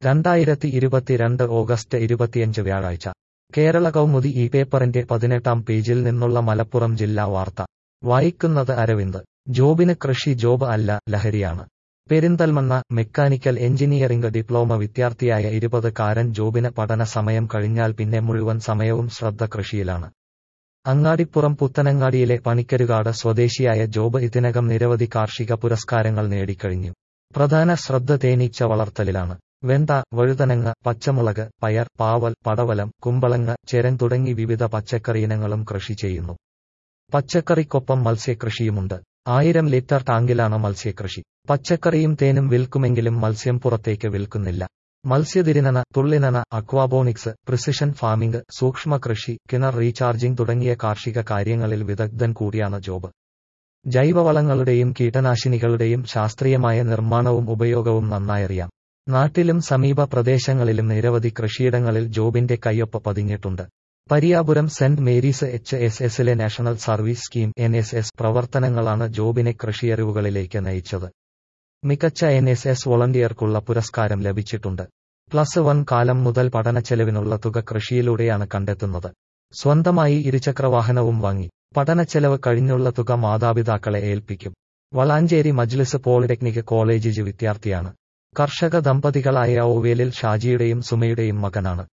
രണ്ടായിരത്തി ഇരുപത്തിരണ്ട് ഓഗസ്റ്റ് ഇരുപത്തിയഞ്ച് വ്യാഴാഴ്ച കേരള കൗമുദി ഈ പേപ്പറിന്റെ പതിനെട്ടാം പേജിൽ നിന്നുള്ള മലപ്പുറം ജില്ലാ വാർത്ത വായിക്കുന്നത് അരവിന്ദ് ജോബിന് കൃഷി ജോബ് അല്ല ലഹരിയാണ് പെരിന്തൽമണ്ണ മെക്കാനിക്കൽ എഞ്ചിനീയറിംഗ് ഡിപ്ലോമ വിദ്യാർത്ഥിയായ ഇരുപത് കാരൻ ജോബിന് പഠന സമയം കഴിഞ്ഞാൽ പിന്നെ മുഴുവൻ സമയവും ശ്രദ്ധ കൃഷിയിലാണ് അങ്ങാടിപ്പുറം പുത്തനങ്ങാടിയിലെ പണിക്കരുകാട് സ്വദേശിയായ ജോബ് ഇതിനകം നിരവധി കാർഷിക പുരസ്കാരങ്ങൾ നേടിക്കഴിഞ്ഞു പ്രധാന ശ്രദ്ധ തേനീച്ച വളർത്തലിലാണ് വെണ്ട വഴുതനങ്ങ പച്ചമുളക് പയർ പാവൽ പടവലം കുമ്പളങ്ങ ചെരൻ തുടങ്ങി വിവിധ പച്ചക്കറി ഇനങ്ങളും കൃഷി ചെയ്യുന്നു പച്ചക്കറിക്കൊപ്പം മത്സ്യകൃഷിയുമുണ്ട് ആയിരം ലിറ്റർ ടാങ്കിലാണ് മത്സ്യകൃഷി പച്ചക്കറിയും തേനും വിൽക്കുമെങ്കിലും മത്സ്യം പുറത്തേക്ക് വിൽക്കുന്നില്ല മത്സ്യതിരിനന തുള്ളിനന അക്വാബോണിക്സ് പ്രിസിഷൻ ഫാമിംഗ് സൂക്ഷ്മകൃഷി കിണർ റീചാർജിംഗ് തുടങ്ങിയ കാർഷിക കാര്യങ്ങളിൽ വിദഗ്ധൻ കൂടിയാണ് ജോബ് ജൈവവളങ്ങളുടെയും കീടനാശിനികളുടെയും ശാസ്ത്രീയമായ നിർമ്മാണവും ഉപയോഗവും നന്നായറിയാം നാട്ടിലും സമീപ പ്രദേശങ്ങളിലും നിരവധി കൃഷിയിടങ്ങളിൽ ജോബിന്റെ കയ്യൊപ്പ് പതിഞ്ഞിട്ടുണ്ട് Pariyapuram saint Mary's H S എസിലെ national service scheme N S S പ്രവർത്തനങ്ങളാണ് ജോബിനെ കൃഷിയറിവുകളിലേക്ക് നയിച്ചത് മികച്ച എൻ എസ് എസ് വോളണ്ടിയർക്കുള്ള പുരസ്കാരം ലഭിച്ചിട്ടുണ്ട് പ്ലസ് വൺ കാലം മുതൽ പഠനച്ചെലവിനുള്ള തുക കൃഷിയിലൂടെയാണ് കണ്ടെത്തുന്നത് സ്വന്തമായി ഇരുചക്രവാഹനവും വാങ്ങി പഠനച്ചെലവ് കഴിഞ്ഞുള്ള തുക മാതാപിതാക്കളെ ഏൽപ്പിക്കും വളാഞ്ചേരി മജ്ലിസ് പോളിടെക്നിക് കോളേജ് വിദ്യാർത്ഥിയാണ് കർഷക ദമ്പതികളായ ഓവേലിൽ ഷാജിയുടെയും സുമയുടെയും മകനാണ്